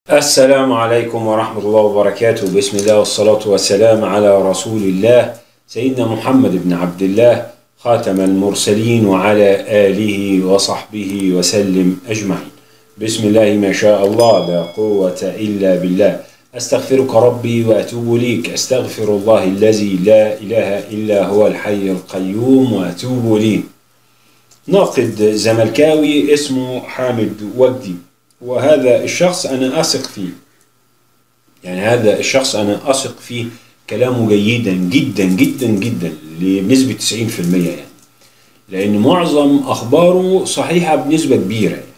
السلام عليكم ورحمة الله وبركاته بسم الله والصلاة والسلام على رسول الله سيدنا محمد بن عبد الله خاتم المرسلين وعلى آله وصحبه وسلم أجمعين بسم الله ما شاء الله لا قوة إلا بالله أستغفرك ربي وأتوب ليك أستغفر الله الذي لا إله إلا هو الحي القيوم وأتوب ليه ناقد زملكاوي اسمه حامد وجدي وهذا الشخص أنا أثق فيه يعني هذا الشخص أنا أثق فيه كلامه جيدا جدا جدا جدا بنسبة 90% يعني لأن معظم أخباره صحيحة بنسبة كبيرة يعني.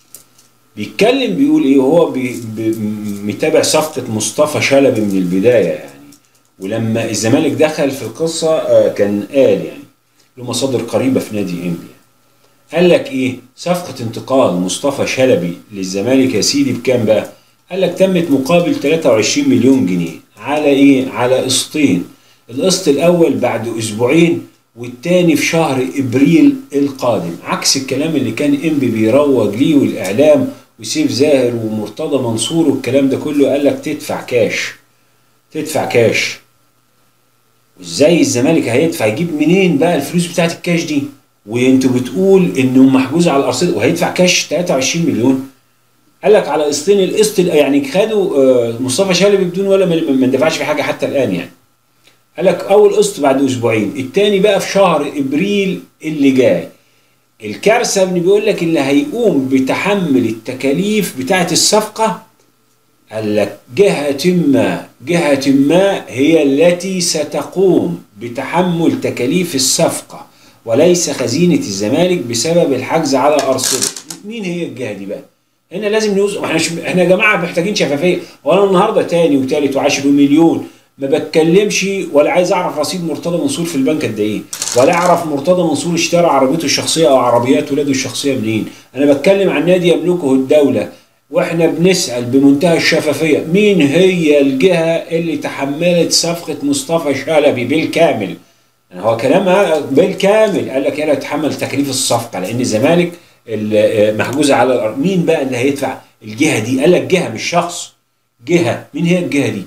بيتكلم بيقول إيه هو بي بي متابع صفقة مصطفى شلبي من البداية يعني ولما الزمالك دخل في القصة آه، كان قال يعني له مصادر قريبة في نادي إنبي قال لك ايه صفقة انتقال مصطفى شلبي للزمالك يا سيدي بكام بقى قال لك تمت مقابل 23 مليون جنيه على ايه على قسطين القسط الاول بعد اسبوعين والتاني في شهر ابريل القادم عكس الكلام اللي كان انبي بيروج ليه والاعلام وسيف زاهر ومرتضى منصور والكلام ده كله قال لك تدفع كاش تدفع كاش وازاي الزمالك هيدفع يجيب منين بقى الفلوس بتاعت الكاش دي وانتوا بتقول انه محجوز على الارصده وهيدفع كاش 23 مليون قال لك على قسطين القسط يعني خدوا آه، مصطفى شلبي بدون ولا ما ما اندفعش في حاجه حتى الان يعني قال لك اول قسط بعد اسبوعين الثاني بقى في شهر ابريل اللي جاي الكارثه ان بيقول لك اللي هيقوم بتحمل التكاليف بتاعه الصفقه قال لك جهة ما جهة ما هي التي ستقوم بتحمل تكاليف الصفقة وليس خزينة الزمالك بسبب الحجز على أرصدة مين هي الجهة دي بقى هنا لازم نوز احنا مش... احنا يا جماعة محتاجين شفافية وانا النهاردة تاني وتالت وعاشر مليون ما بتكلمش ولا عايز اعرف رصيد مرتضى منصور في البنك قد ايه ولا اعرف مرتضى منصور اشترى عربيته الشخصيه او عربيات ولاده الشخصيه منين انا بتكلم عن نادي يملكه الدوله واحنا بنسال بمنتهى الشفافيه مين هي الجهه اللي تحملت صفقه مصطفى شلبي بالكامل يعني هو كلامها بالكامل قال لك يلا تحمل تكاليف الصفقه لان الزمالك ال- محجوزه على الارض مين بقى اللي هيدفع الجهه دي قال لك جهه مش شخص جهه مين هي الجهه دي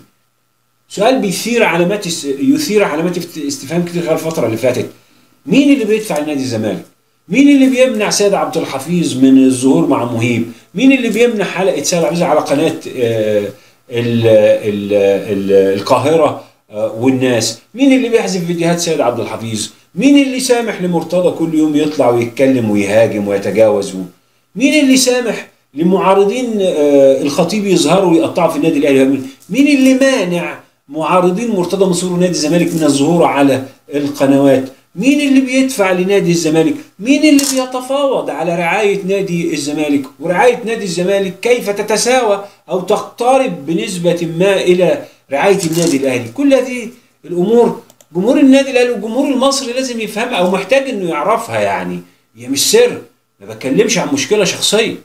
سؤال بيثير علامات اس- يثير علامات است- استفهام كتير خلال الفتره اللي فاتت مين اللي بيدفع لنادي الزمالك مين اللي بيمنع سيد عبد الحفيظ من الظهور مع مهيب مين اللي بيمنع حلقه سيد عبد الحفيظ على قناه آه، ال- ال- ال- القاهره آه، والناس مين اللي بيحذف فيديوهات سيد عبد الحفيظ مين اللي سامح لمرتضى كل يوم يطلع ويتكلم ويهاجم ويتجاوز مين اللي سامح لمعارضين آه، الخطيب يظهروا ويقطعوا في النادي الاهلي مين اللي مانع معارضين مرتضى منصور ونادي الزمالك من الظهور على القنوات مين اللي بيدفع لنادي الزمالك مين اللي بيتفاوض على رعاية نادي الزمالك ورعاية نادي الزمالك كيف تتساوى أو تقترب بنسبة ما إلى رعاية النادي الأهلي كل هذه الأمور جمهور النادي الأهلي والجمهور المصري لازم يفهمها أو محتاج إنه يعرفها يعني هي مش سر ما بتكلمش عن مشكلة شخصية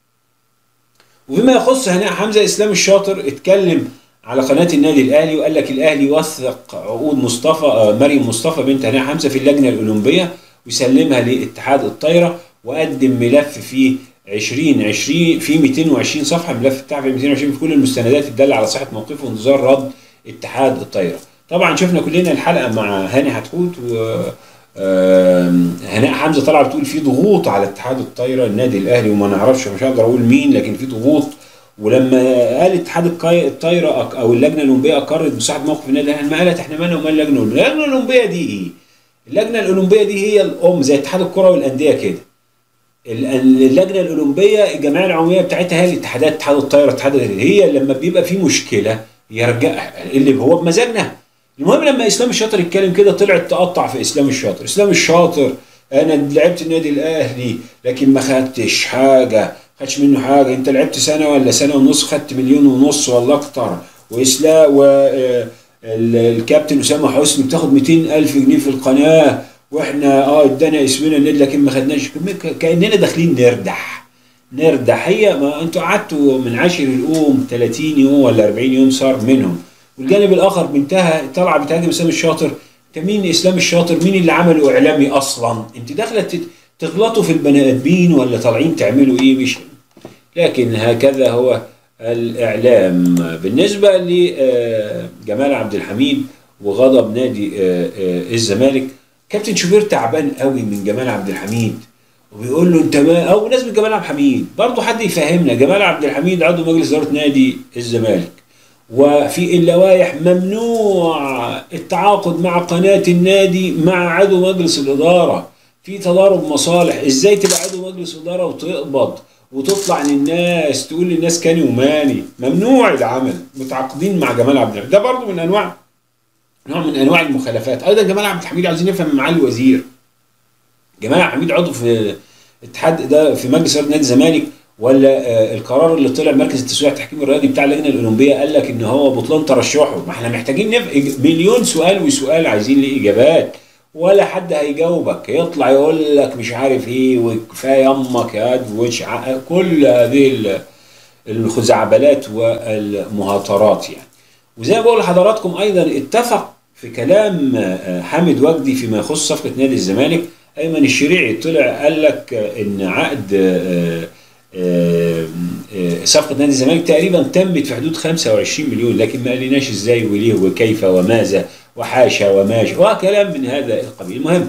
وفيما يخص هناء حمزه اسلام الشاطر اتكلم على قناه النادي الاهلي وقال لك الاهلي وثق عقود مصطفى آه، مريم مصطفى بنت هناء حمزه في اللجنه الاولمبيه ويسلمها لاتحاد الطايره وقدم ملف فيه 2020 في 220 صفحه ملف بتاع في 220 في كل المستندات الداله على صحه موقفه وانتظار رد اتحاد الطايره. طبعا شفنا كلنا الحلقه مع هاني حتحوت و آم، هناء حمزه طالعه بتقول في ضغوط على اتحاد الطايره النادي الاهلي وما نعرفش مش هقدر اقول مين لكن في ضغوط ولما قال اتحاد القاي- الطايره أق- او اللجنه الاولمبيه اقرت بصحه موقف النادي الاهلي ما قالت احنا مالنا ومال اللجنه الاولمبيه اللجنه الاولمبيه دي ايه؟ اللجنه الاولمبيه دي هي الام زي اتحاد الكره والانديه كده ال- ال- اللجنه الاولمبيه الجمعيه العموميه بتاعتها هي الاتحادات اتحاد الطايره اتحاد ال- هي لما بيبقى في مشكله يرجع اللي هو بمزاجنا المهم لما اسلام الشاطر يتكلم كده طلعت تقطع في اسلام الشاطر اسلام الشاطر انا لعبت النادي الاهلي لكن ما خدتش حاجه خدش منه حاجه انت لعبت سنه ولا سنه ونص خدت مليون ونص ولا اكتر واسلام و آه، ال- الكابتن اسامه حسني بتاخد 200 الف جنيه في القناه واحنا اه ادانا اسمنا النادي لكن ما خدناش ك- كاننا داخلين نردح نردح هي ما انتوا قعدتوا من عاشر الأوم 30 يوم ولا 40 يوم صار منهم والجانب الاخر بنتها طالعه بتهاجم اسلام الشاطر انت مين اسلام الشاطر مين اللي عمله اعلامي اصلا انت داخله تت- تغلطوا في البني ادمين ولا طالعين تعملوا ايه مش لكن هكذا هو الاعلام بالنسبه لجمال عبد الحميد وغضب نادي آه، آه، الزمالك كابتن شوبير تعبان قوي من جمال عبد الحميد وبيقول له انت ما او بالنسبه لجمال عبد الحميد برضه حد يفهمنا جمال عبد الحميد عضو مجلس اداره نادي الزمالك وفي اللوائح ممنوع التعاقد مع قناه النادي مع عضو مجلس الاداره في تضارب مصالح ازاي تبقى عضو مجلس اداره وتقبض وتطلع للناس تقول للناس كاني وماني ممنوع العمل متعاقدين مع جمال عبد الحميد ده برضه من انواع نوع من انواع المخالفات ايضا جمال عبد الحميد عايزين نفهم من معالي الوزير جمال عبد الحميد عضو في اتحاد ده في مجلس اداره نادي الزمالك ولا آه، القرار اللي طلع مركز التسويق التحكيم الرياضي بتاع اللجنه الاولمبيه قال لك ان هو بطلان ترشحه ما احنا محتاجين نف... مليون سؤال وسؤال عايزين ليه اجابات ولا حد هيجاوبك يطلع يقول لك مش عارف ايه وكفايه يمك يا واد وش ع- كل هذه ال- الخزعبلات والمهاترات يعني وزي ما بقول لحضراتكم ايضا اتفق في كلام آه، حامد وجدي فيما يخص صفقه نادي الزمالك ايمن الشريعي طلع قال لك آه، ان عقد آه، آه، آه، صفقه نادي الزمالك تقريبا تمت في حدود 25 مليون لكن ما قالناش ازاي وليه وكيف وماذا وحاشا وماشا وكلام من هذا القبيل المهم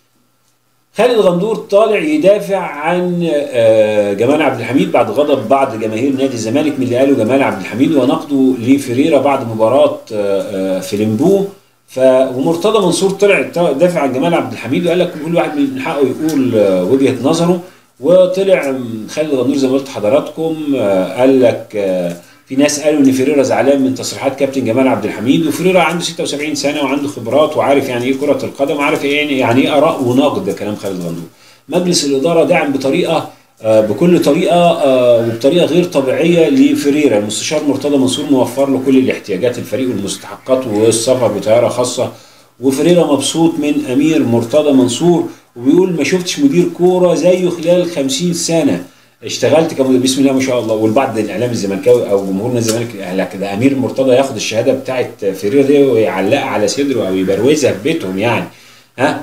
خالد غندور طالع يدافع عن آه، جمال عبد الحميد بعد غضب بعض جماهير نادي الزمالك من اللي قاله جمال عبد الحميد ونقده لفريرة بعد مباراة آه، آه، فيلمبو ف ومرتضى منصور طلع دافع عن جمال عبد الحميد وقال لك كل واحد من حقه يقول آه، وجهة نظره وطلع م، خالد غندور زي ما قلت حضراتكم آه، قال لك آه، في ناس قالوا ان فيريرا زعلان من تصريحات كابتن جمال عبد الحميد وفيريرا عنده 76 سنه وعنده خبرات وعارف يعني ايه كره القدم وعارف ايه يعني ايه اراء ونقد ده كلام خالد غندور مجلس الاداره دعم بطريقه آه، بكل طريقه آه، وبطريقه غير طبيعيه لفريرا المستشار مرتضى منصور موفر له كل الاحتياجات الفريق والمستحقات والسفر بطياره خاصه وفريرا مبسوط من امير مرتضى منصور وبيقول ما شفتش مدير كوره زيه خلال 50 سنه اشتغلت كمدير بسم الله ما شاء الله والبعض الاعلام الزملكاوي او جمهور نادي الزمالك قال لك ده امير مرتضى ياخد الشهاده بتاعت فريرا دي ويعلقها على صدره او يبروزها في بيتهم يعني ها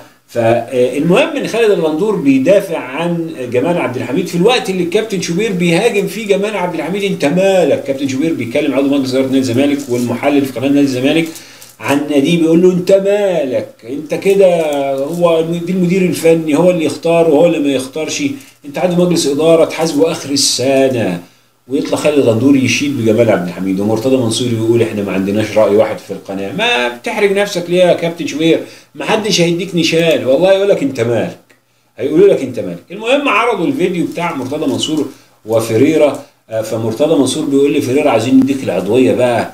فالمهم ان خالد الغندور بيدافع عن جمال عبد الحميد في الوقت اللي الكابتن شوبير بيهاجم فيه جمال عبد الحميد انت مالك كابتن شوبير بيكلم عضو مجلس اداره نادي الزمالك والمحلل في قناه نادي الزمالك عن ناديه بيقول له انت مالك انت كده هو دي المدير الفني هو اللي يختار وهو اللي ما يختارش انت عضو مجلس اداره تحاسبه اخر السنه ويطلع خالد غندور يشيد بجمال عبد الحميد ومرتضى منصور يقول احنا ما عندناش راي واحد في القناه ما بتحرج نفسك ليه يا كابتن شوبير ما حدش هيديك نشان والله يقول لك انت مالك هيقولوا لك انت مالك المهم عرضوا الفيديو بتاع مرتضى منصور وفريرا آه، فمرتضى منصور بيقول لفريرا عايزين نديك العضويه بقى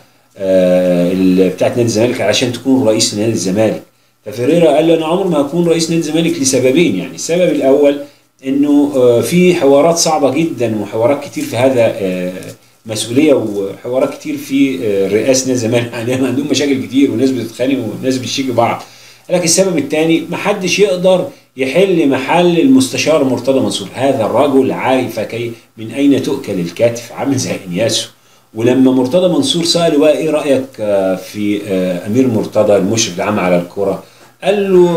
آه، ال- بتاعت نادي الزمالك عشان تكون رئيس نادي الزمالك ففريرا قال له انا عمر ما هكون رئيس نادي الزمالك لسببين يعني السبب الاول انه آه، في حوارات صعبه جدا وحوارات كتير في هذا آه، مسؤوليه وحوارات كتير في آه، رئاسه نادي الزمالك يعني عندهم مشاكل كتير وناس بتتخانق وناس بتشيك بعض قال لك السبب الثاني محدش يقدر يحل محل المستشار مرتضى منصور هذا الرجل عارف كي من اين تؤكل الكتف عامل زي انياسو ولما مرتضى منصور ساله بقى ايه رايك آه، في آه، امير مرتضى المشرف العام على الكره قال له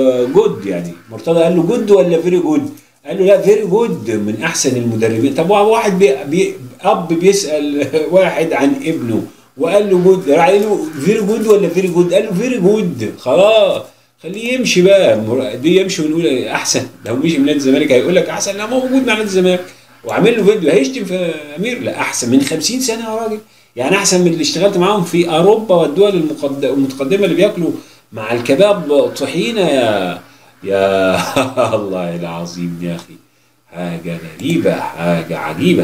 جود يعني مرتضى قال له جود ولا فيري جود قال له لا فيري جود من احسن المدربين طب واحد بي بي اب بيسال واحد عن ابنه وقال له جود راح قال له فيري جود ولا فيري جود قال له فيري جود خلاص خليه يمشي بقى مر- دي يمشي ونقول احسن لو مشي من نادي الزمالك هيقول لك احسن لا ما هو موجود مع نادي الزمالك وعامل له فيديو هيشتم في امير لا احسن من 50 سنه يا راجل يعني احسن من اللي اشتغلت معاهم في اوروبا والدول المقد- المتقدمه اللي بياكلوا مع الكباب طحينه يا يا الله العظيم يا اخي حاجه غريبه حاجه عجيبه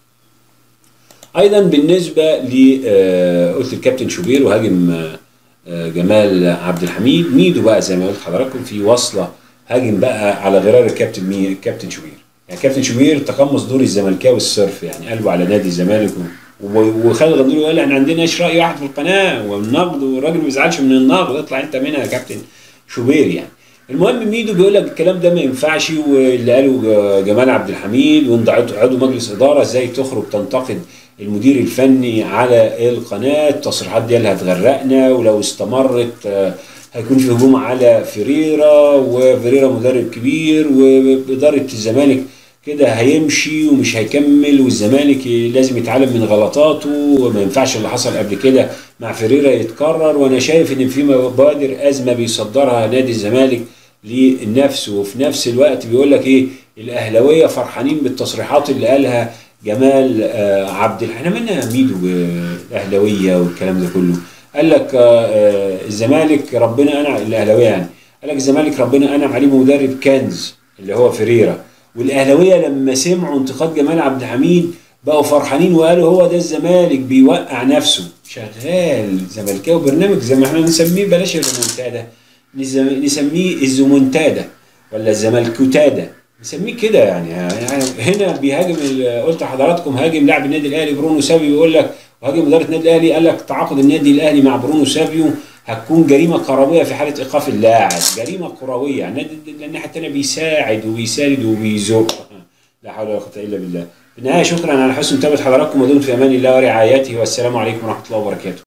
ايضا بالنسبه ل آه، قلت الكابتن شوبير وهاجم آه، آه، جمال عبد الحميد ميدو بقى زي ما قلت حضراتكم في وصله هاجم بقى على غرار الكابتن مي الكابتن شوبير يعني كابتن شوبير تقمص دور الزملكاوي الصرف يعني قلبه على نادي الزمالك و- و- وخالد غندور قال احنا عندناش راي واحد في القناه والنقد والراجل ما بيزعلش من النقد اطلع انت منها يا كابتن شوبير يعني المهم ميدو بيقول لك الكلام ده ما ينفعش واللي قاله ج- جمال عبد الحميد وانت عضو عضو مجلس اداره ازاي تخرج تنتقد المدير الفني على القناه التصريحات دي اللي هتغرقنا ولو استمرت آه، هيكون في هجوم على فيريرا وفيريرا مدرب كبير واداره الزمالك كده هيمشي ومش هيكمل والزمالك لازم يتعلم من غلطاته وما ينفعش اللي حصل قبل كده مع فريرة يتكرر وانا شايف ان في مبادر ازمه بيصدرها نادي الزمالك للنفس وفي نفس الوقت بيقول لك ايه الاهلاويه فرحانين بالتصريحات اللي قالها جمال آه عبد احنا مالنا ميدو آه، الاهلاويه والكلام ده كله قال لك آه، آه، الزمالك ربنا انعم الاهلاويه يعني قال لك الزمالك ربنا انعم عليه مدرب كنز اللي هو فريرة والاهلاويه لما سمعوا انتقاد جمال عبد الحميد بقوا فرحانين وقالوا هو ده الزمالك بيوقع نفسه شغال زملكاوي برنامج زي ما احنا نسميه بلاش الريمونتادا نسم- نسميه الزمونتادا ولا الزملكوتادا نسميه كده يعني, يعني هنا بيهاجم ال- قلت لحضراتكم هاجم لاعب النادي الاهلي برونو سابيو بيقول لك وهاجم اداره النادي الاهلي قال لك تعاقد النادي الاهلي مع برونو سابيو هتكون جريمه كرويه في حاله ايقاف اللاعب جريمه كرويه يعني النادي الناحيه الثانيه بيساعد وبيساند وبيزق لا حول ولا قوه الا بالله في النهايه شكرا على حسن متابعه حضراتكم ودمتم في امان الله ورعايته والسلام عليكم ورحمه الله وبركاته